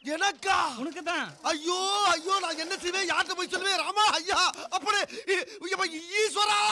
எனக்கா உனக்கு தான் ஐயோ ஐயோ நான் என்ன செய்வேன் யார்கிட்ட போய் சொல்லுவேன் ராமா ஐயா அப்படி இ- இப்ப Eswara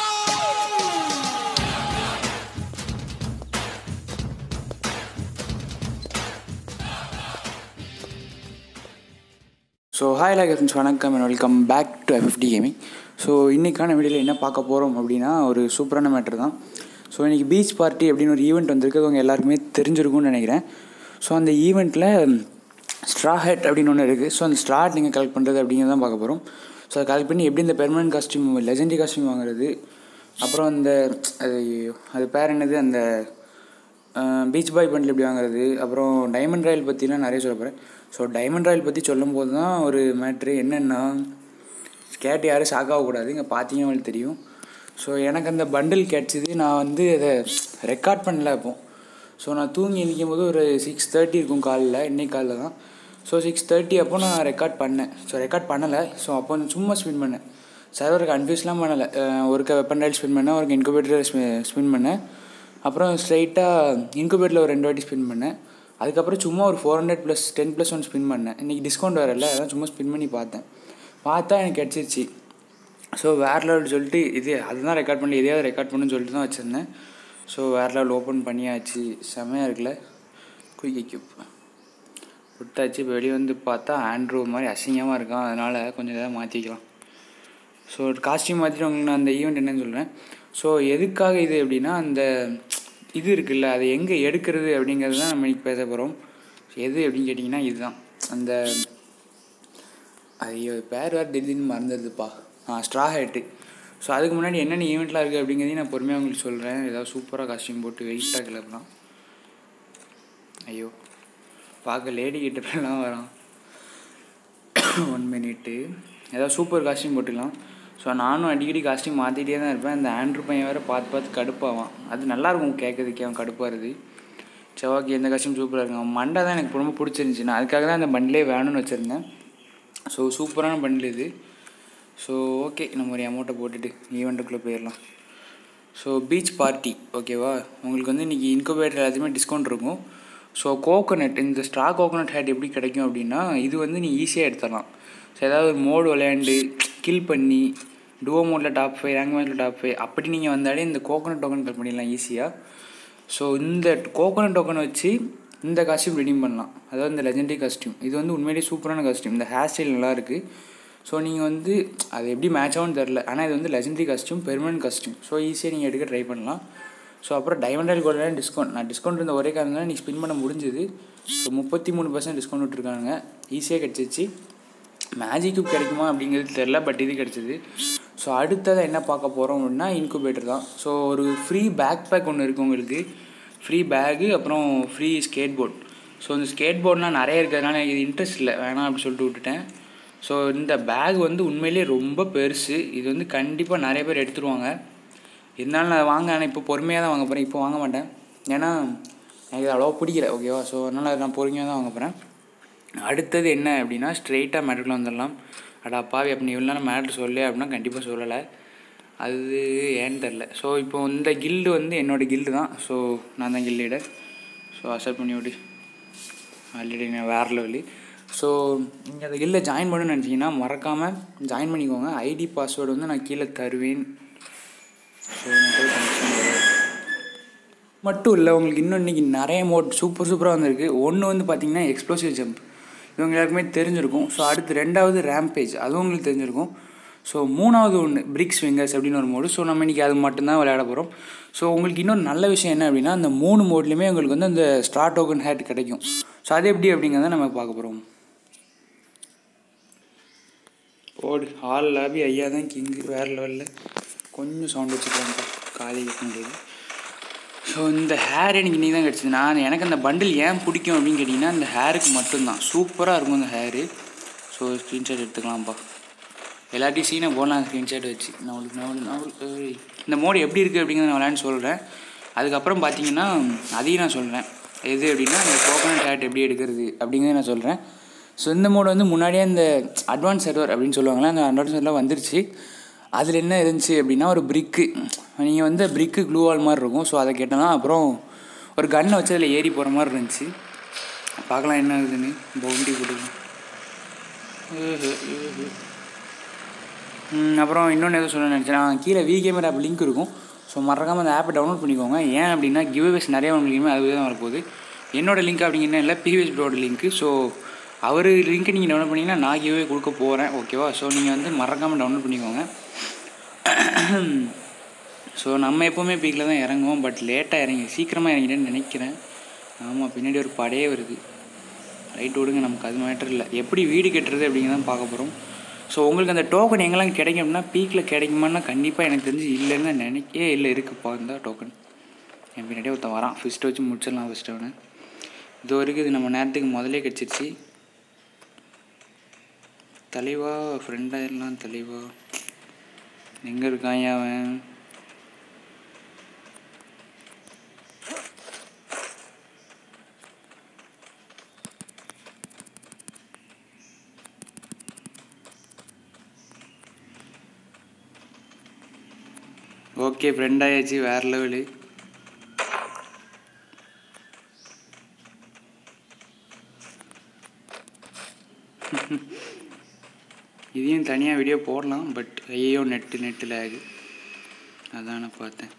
so hi like friends வணக்கம் and welcome back to FT gaming so இன்றைக்கான வீடியோவில் என்ன பார்க்க போகிறோம் அப்படின்னா ஒரு சூப்பரான மேட்ரு தான் ஸோ இன்றைக்கி பீச் பார்ட்டி அப்படின்னு ஒரு ஈவெண்ட் வந்திருக்கு அது உங்க எல்லாருக்குமே தெரிஞ்சிருக்கும்னு நினைக்கிறேன் ஸோ அந்த ஈவெண்ட்டில் ஸ்ட்ரா ஹெட் அப்படின்னு ஒன்று இருக்குது ஸோ அந்த ஸ்ட்ரா நீங்கள் கலெக்ட் பண்ணுறது அப்படிங்கிறத தான் பார்க்க போகிறோம் ஸோ அதை கலெக்ட் பண்ணி எப்படி இந்த பெர்மனன்ட் காஸ்டியூம் லெஜெண்டரி காஸ்டியூம் வாங்குறது அப்புறம் அந்த அது அது பேர் என்னது அந்த பீச் பாய் பண்டில் எப்படி வாங்குறது அப்புறம் டைமண்ட் ராயல் பற்றிலாம் நிறைய சொல்ல போகிறேன் ஸோ டைமண்ட் ராயல் பற்றி சொல்லும்போது தான் ஒரு மேட்ரு என்னென்னா கேட்டு யாரும் ஷாக் ஆகக்கூடாது இங்கே பார்த்தீங்கன்னா உங்களுக்கு தெரியும் ஸோ எனக்கு அந்த பண்டில் கிடச்சிது நான் வந்து அதை ரெக்கார்ட் பண்ணல இப்போ ஸோ நான் தூங்கி எந்திக்கும் போது ஒரு சிக்ஸ் தேர்ட்டி இருக்கும் காலைல இன்னைக்கு காலைல தான் ஸோ சிக்ஸ் தேர்ட்டி அப்போ நான் ரெக்கார்ட் பண்ணேன் ஸோ ரெக்கார்ட் பண்ணலை ஸோ அப்போ நான் சும்மா ஸ்பின் பண்ணேன் சர்வர் கன்ஃபியூஸ்லாம் பண்ணலை ஒருக்க வெப்பன் ரைல் ஸ்பின் பண்ணேன் ஒருக்க இன்குபேட்டர் ஸ்பின் பண்ணேன் அப்புறம் ஸ்ட்ரைட்டாக இன்குபேட்டரில் ஒரு ரெண்டு வாட்டி ஸ்பின் பண்ணேன் அதுக்கப்புறம் சும்மா ஒரு four hundred plus ten plus one spin பண்ணேன் இன்றைக்கி டிஸ்கவுண்ட் வரல அதான் சும்மா ஸ்பின் பண்ணி பார்த்தேன் பார்த்தா எனக்கு கிடச்சிருச்சு ஸோ வேறு லெவல் சொல்லிட்டு இது அதுதான் ரெக்கார்ட் பண்ணி எதையாவது ரெக்கார்ட் பண்ணுன்னு சொல்லிட்டு தான் வச்சுருந்தேன் ஸோ வேறு லெவல் ஓப்பன் பண்ணியாச்சு செமையாக இருக்குல்ல குயிக் கியூப் விட்டாச்சு வெளியே வந்து பார்த்தா ஆண்ட்ரூ மாதிரி அசிங்கமாக இருக்கான் அதனால் கொஞ்சம் இதாக மாற்றிக்கலாம் ஸோ காஸ்டியூம் மாற்றிட்டு உங்களுக்கு நான் அந்த ஈவெண்ட் என்னன்னு சொல்கிறேன் ஸோ எதுக்காக இது அப்படின்னா அந்த இது இருக்குல்ல அதை எங்கே எடுக்கிறது அப்படிங்கிறது தான் நம்ம இன்னைக்கு பேச போகிறோம் எது அப்படின்னு கேட்டிங்கன்னா இதுதான் அந்த ஐயோ பேர் வேறு திடீர்னு மறந்துடுதுப்பா ஆ ஸ்ட்ரா ஹேட்டு ஸோ அதுக்கு முன்னாடி என்னென்ன ஈவெண்ட்லாம் இருக்குது அப்படிங்கிறதையும் நான் பொறுமையாக உங்களுக்கு சொல்கிறேன் ஏதாவது சூப்பராக காஸ்டியூம் போட்டு வெயிட்டாக கிளம்பலாம் ஐயோ பார்க்க லேடி கிட்டலாம் வரான் ஒன் மினிட்டு ஏதாவது சூப்பர் காஸ்டியூம் போட்டுக்கலாம் ஸோ நானும் அடிக்கடி காஸ்டியூம் மாற்றிட்டே தான் இருப்பேன் அந்த ஆண்ட்ரூ பையன் வேறு பார்த்து பார்த்து கடுப்பாவான் அது நல்லாயிருக்கும் கேட்கறதுக்கே அவன் கடுப்பாருது செவ்வாய்க்கு எந்த காஸ்டியூம் சூப்பராக இருக்கும் அவன் மண்டை தான் எனக்கு ரொம்ப பிடிச்சிருந்துச்சி நான் அதுக்காக தான் அந்த பண்டிலே வேணும்னு வச்சுருந்தேன் ஸோ சூப்பரான பண்டில் இது ஸோ ஓகே நம்ம ஒரு அமௌண்ட்டை போட்டுட்டு ஈவெண்ட்டுக்குள்ளே போயிடலாம் ஸோ பீச் பார்ட்டி ஓகேவா உங்களுக்கு வந்து இன்றைக்கி இன்குபேட்டர் எல்லாத்தையுமே டிஸ்கவுண்ட் இருக்கும் ஸோ கோகோனட் இந்த ஸ்ட்ரா கோகோனட் ஹேட் எப்படி கிடைக்கும் அப்படின்னா இது வந்து நீ ஈஸியாக எடுத்துடலாம் ஸோ ஏதாவது ஒரு மோடு விளையாண்டு கில் பண்ணி டுவோ மோடில் டாப் ஃபைவ் ரேங்க் மேட்ச்சில் டாப் ஃபைவ் அப்படி நீங்கள் வந்தாலே இந்த கோகோனட் டோக்கன் கல் பண்ணிடலாம் ஈஸியாக ஸோ இந்த கோகோனட் டோக்கனை வச்சு இந்த காஸ்டியூம் ரெடீம் பண்ணலாம் அதாவது இந்த லெஜெண்டரி காஸ்டியூம் இது வந்து உண்மையிலேயே சூப்பரான காஸ்டியூம் இந்த ஹேர் ஸ்டைல் நல்லா இருக்குது ஸோ நீங்கள் வந்து அது எப்படி மேட்ச் ஆகும்னு தெரில ஆனால் இது வந்து legendary costume permanent costume so ஈஸியாக நீங்கள் எடுக்க ட்ரை பண்ணலாம் ஸோ அப்புறம் டைமண்ட் ராயல் கோல்டு டிஸ்கவுண்ட் நான் டிஸ்கவுண்ட் இருந்த ஒரே காரணம் தான் நீ ஸ்பின் பண்ண முடிஞ்சுது ஸோ முப்பத்தி மூணு பர்சன்ட் டிஸ்கவுண்ட் விட்டுருக்காங்க ஈஸியாக கிடச்சிச்சு மேஜிக் கியூப் கிடைக்குமா அப்படிங்கிறது தெரில பட் இது கிடச்சிது ஸோ அடுத்ததை என்ன பார்க்க போகிறோம் அப்படின்னா இன்குபேட்டர் தான் ஸோ ஒரு ஃப்ரீ பேக் பேக் ஒன்று இருக்குது உங்களுக்கு ஃப்ரீ பேகு அப்புறம் ஃப்ரீ ஸ்கேட் போர்ட் ஸோ இந்த ஸ்கேட் போர்ட்லாம் நிறைய இருக்கிறதுனால எனக்கு இது இன்ட்ரெஸ்ட் இல்லை வேணாம் அப்படி சொல்லிட்டு விட்டுட்டேன் ஸோ இந்த பேக் வந்து உண்மையிலேயே ரொம்ப பெருசு இது வந்து கண்டிப்பாக நிறைய பேர் எடுத்துருவாங்க இருந்தாலும் நான் வாங்க ஆனால் இப்போ பொறுமையாக தான் வாங்க போகிறேன் இப்போ வாங்க மாட்டேன் ஏன்னா எனக்கு இது அவ்வளோவா பிடிக்கல ஓகேவா ஸோ அதனால் நான் பொறுமையாக தான் வாங்க போகிறேன் அடுத்தது என்ன அப்படின்னா ஸ்ட்ரெயிட்டாக மேட்ருக்குள்ள வந்துடலாம் அடா அப்பாவி அப்படி இவ்வளோ நேரம் மேட்ரு சொல்லு அப்படின்னா கண்டிப்பாக சொல்லலை அது ஏன்னு தெரில ஸோ இப்போ இந்த கில்டு வந்து என்னோடய கில்டு தான் ஸோ நான் தான் கில் லீடர் ஸோ அக்செப்ட் பண்ணி விடு ஆல்ரெடி நான் வேறு லெவலு ஸோ நீங்கள் அந்த கில்லை ஜாயின் பண்ணணும்னு நினச்சிங்கன்னா மறக்காமல் ஜாயின் பண்ணிக்கோங்க ஐடி பாஸ்வேர்டு வந்து நான் கீழே தருவேன் ஸோ நான் போய் கனெக்ஷன் தருவேன் மட்டும் இல்லை உங்களுக்கு இன்னும் இன்றைக்கி நிறைய மோட் சூப்பர் சூப்பராக வந்திருக்கு ஒன்று வந்து பார்த்தீங்கன்னா எக்ஸ்ப்ளோசிவ் ஜம்ப் இவங்க எல்லாருக்குமே தெரிஞ்சிருக்கும் ஸோ அடுத்து ரெண்டாவது ரேம்பேஜ் அதுவும் உங்களுக்கு தெரிஞ்சிருக்கும் ஸோ மூணாவது ஒன்று பிரிக்ஸ் விங்கர்ஸ் அப்படின்னு ஒரு மோடு ஸோ நம்ம இன்றைக்கி அது மட்டும்தான் விளையாட போகிறோம் ஸோ உங்களுக்கு இன்னொரு நல்ல விஷயம் என்ன அப்படின்னா அந்த மூணு மோட்லேயுமே உங்களுக்கு வந்து அந்த ஸ்டார் டோக்கன் ஹேட் கிடைக்கும் ஸோ அது எப்படி அப்படிங்கிறத நம்ம பார்க்க போகிறோம் ஓடு ஆல் லாபி ஐயா தான் கிங்கு வேறு லெவலில் கொஞ்சம் சவுண்ட் வச்சுக்கலாம் காலி வைக்க முடியாது ஸோ இந்த ஹேர் எனக்கு இன்றைக்கி தான் கிடச்சிது நான் எனக்கு அந்த பண்டில் ஏன் பிடிக்கும் அப்படின்னு கேட்டிங்கன்னா அந்த ஹேருக்கு மட்டும்தான் சூப்பராக இருக்கும் அந்த ஹேரு ஸோ ஸ்க்ரீன்ஷாட் எடுத்துக்கலாம்ப்பா எல்லாத்தையும் சீனை போடலாம் ஸ்க்ரீன்ஷாட் வச்சு நவல் நவல் நவல் ஏய். இந்த மோடு எப்படி இருக்குது அப்படிங்கிறத நான் விளையாண்டு சொல்கிறேன் அதுக்கப்புறம் பார்த்தீங்கன்னா அதையும் நான் சொல்கிறேன் எது அப்படின்னா இந்த கோகனட் ஹேட் எப்படி எடுக்கிறது அப்படிங்கிறத நான் சொல்கிறேன் ஸோ இந்த மோடு வந்து முன்னாடியே இந்த அட்வான்ஸ் சர்வர் அப்படின்னு சொல்லுவாங்களே அந்த அட்வான்ஸ் சர்வரில் வந்துருச்சு அதில் என்ன இருந்துச்சு அப்படின்னா ஒரு பிரிக்கு நீங்கள் வந்து பிரிக்கு க்ளூ வால் மாதிரி இருக்கும் ஸோ அதை கேட்டோன்னா அப்புறம் ஒரு கன்னை வச்சு அதில் ஏறி போகிற மாதிரி இருந்துச்சு பார்க்கலாம் என்ன ஆகுதுன்னு பவுண்டி கொடுக்கலாம் ம், அப்புறம் இன்னொன்று எதுவும் சொல்ல நினச்சேன் நான் கீழே வி கேமரா ஆப் லிங்க் இருக்கும் ஸோ மறக்காமல் அந்த ஆப்பை டவுன்லோட் பண்ணிக்கோங்க ஏன் அப்படின்னா கிவ்அவேஸ் நிறைய உங்களுக்கு அது தான் வரப்போகுது என்னோட லிங்க் அப்படிங்கன்னா இல்லை பிவிஎஸ் ப்ரோட லிங்க்கு ஸோ அவர் லிங்க்கை நீங்கள் டவுன்லோட் பண்ணிங்கன்னா நான் கிவ்வே கொடுக்க போகிறேன் ஓகேவா ஸோ நீங்கள் வந்து மறக்காமல் டவுன்லோட் பண்ணிக்கோங்க ஸோ நம்ம எப்போவுமே பீக்கில் தான் இறங்குவோம் பட் லேட்டாக இறங்கி சீக்கிரமாக இறங்கிட்டேன்னு நினைக்கிறேன் ஆமாம் பின்னாடி ஒரு படையே வருது ரைட் விடுங்க நமக்கு அது மேட்டர் இல்லை எப்படி வீடு கட்டுறது அப்படிங்கிறத பார்க்க போகிறோம் ஸோ உங்களுக்கு அந்த டோக்கன் எங்கெல்லாம் கிடைக்கும் அப்படின்னா பீக்கில் கிடைக்குமான்னா கண்டிப்பாக எனக்கு தெரிஞ்சு இல்லைன்னு நினைக்கே இல்லை இருக்குப்பா இந்த டோக்கன் என் பின்னாடியே ஒருத்தன் வரான் ஃபஸ்ட்டு வச்சு முடிச்சிடலாம் ஃபஸ்ட்டு அவனை இது வரைக்கும் இது நம்ம நேரத்துக்கு முதலே கிடச்சிருச்சு தலைவா ஃப்ரெண்டாக எல்லாம் தலைவா எங்கே இருக்கான் அவன் ஓகே ஃப்ரெண்ட் ஆயாச்சு வேறு லெவலு இதையும் தனியாக வீடியோ போடலாம் பட் ஐயோ நெட்டு நெட்டு லேகு அதான் நான் பார்த்தேன்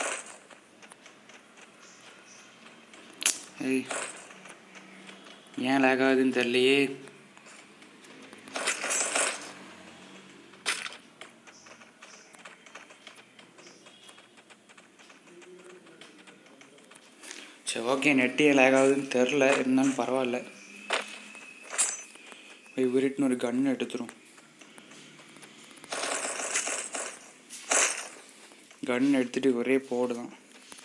ஏய் ஏன் லேக் ஆகுதுன்னு தெரியலையே சரி ஓகே நெட்டு ஏன் லேக் ஆகுதுன்னு தெரில இருந்தாலும் பரவாயில்ல போய் உருட்டுன்னு ஒரு கன் எடுத்துரும் கன் எடுத்துட்டு ஒரே போடு தான்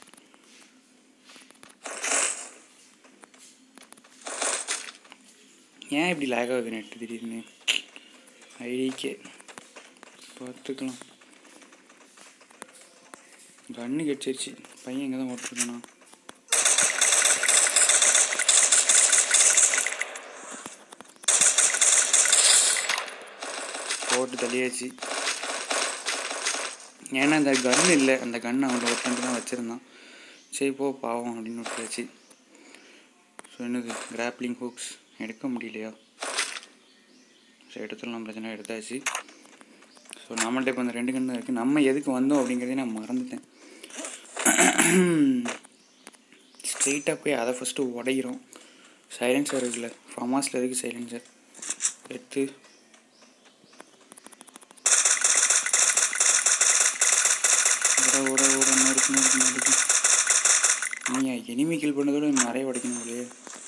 ஏன் இப்படி லேக் ஆகுது நெட்டு திடீர்னு ஐடிக்கே பார்த்துக்கலாம் கன்னு கிடச்சிருச்சு பையன் எங்கே தான் ஓட்டிருக்கானா போட்டு தள்ளியாச்சு ஏன்னா அந்த கன் இல்லை அந்த கன் அவனோட ஒருத்தன் தான் வச்சுருந்தான் சரி போ பாவம் அப்படின்னு விட்டாச்சு ஸோ என்னது கிராப்லிங் ஹூக்ஸ் எடுக்க முடியலையா சரி எடுத்துடலாம் பிரச்சனை எடுத்தாச்சு ஸோ நம்மள்ட்ட இப்போ அந்த ரெண்டு கன் தான் இருக்குது நம்ம எதுக்கு வந்தோம் அப்படிங்கிறதே நான் மறந்துட்டேன் ஸ்ட்ரெயிட்டாக போய் அதை ஃபஸ்ட்டு உடைகிறோம் சைலன்சர் இருக்குல்ல ஃபார்மாஸில் இருக்குது சைலன்சர் எடுத்து ஓட ஓட ஓட நறுக்கு நறுக்கு நறுக்கு நீங்கள் எனிமி கில் பண்ணதோட நிறைய உடைக்கணும் இல்லையே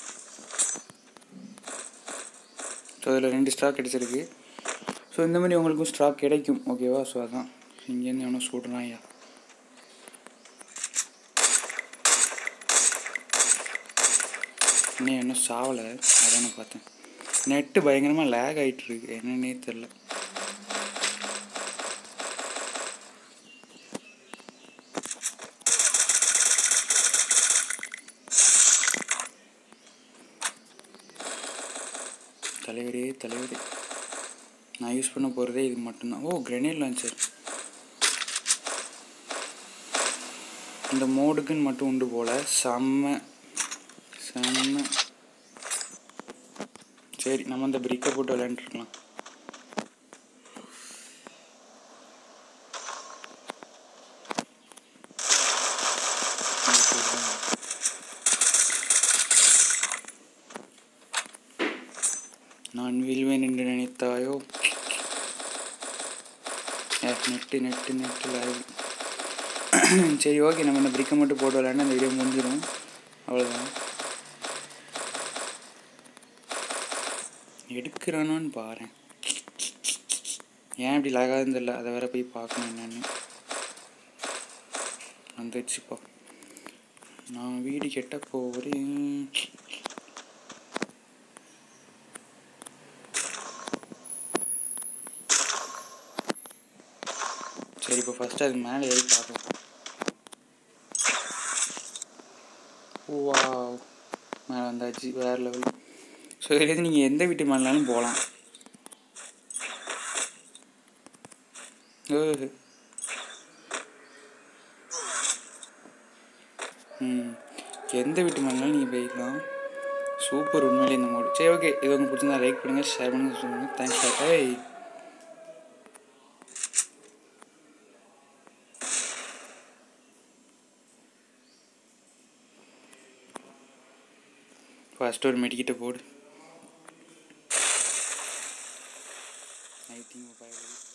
ஸோ அதில் ரெண்டு ஸ்டாக் கிடச்சிருக்கு ஸோ இந்த மாதிரி உங்களுக்கும் ஸ்டாக் கிடைக்கும் ஓகேவா ஸோ அதான் இங்கேருந்து எவனோ சொல்கிறான் ஐயா இன்னும் இன்னும் சாவலை அதானே பார்த்தேன் நெட்டு பயங்கரமாக லேக் ஆகிட்டு இருக்கு என்னன்னே தெரில தலைவரே தலைவரே நான் யூஸ் பண்ண போகிறதே இது மட்டும்தான் ஓ கிரனேட் லான்ச்சர் இந்த மோடுக்குன்னு மட்டும் உண்டு போல செம்ம செம்ம சரி நம்ம அந்த பிரிக்கை போட்டு விளையாண்டுருக்கலாம் நான் வீழ்வேன் என்று நினைத்தாயோ ஏ நெட்டு நெட்டு நெட்டு லைவ் சரி ஓகே நம்ம இந்த பிரிக்கை மட்டும் போட்டு விளையாண்டு அந்த வீடியோ முடிஞ்சிடும் அவ்வளோதான் எடுக்கிறானான்னு பாரு ஏன் இப்படி லாகாதுன்னு தெரியல அதை வேற போய் பார்க்கணும் என்னன்னு வந்துடுச்சுப்பா நான் வீடு கெட்ட போகிறேன் சரி இப்போ ஃபஸ்ட்டு அது மேலே ஏறி பார்க்கலாம் வா மேலே வந்தாச்சு வேறு லெவல் ஸோ இதுலேருந்து நீங்கள் எந்த வீட்டு மேலாலும் போகலாம் ஓஹோ ம் எந்த வீட்டு மேலாலும் நீங்கள் போய்க்கலாம் ஸோ சூப்பர் உண்மையிலே இந்த மோடு சரி ஓகே இது உங்களுக்கு பிடிச்சிருந்தா லைக் பண்ணுங்கள் ஷேர் பண்ணுங்கள் சொல்லுங்கள் தேங்க்ஸ் ஃபார் ஏய் ஃபஸ்ட்டு ஒரு மெடிக்கிட்ட போடு ஐ திங்க்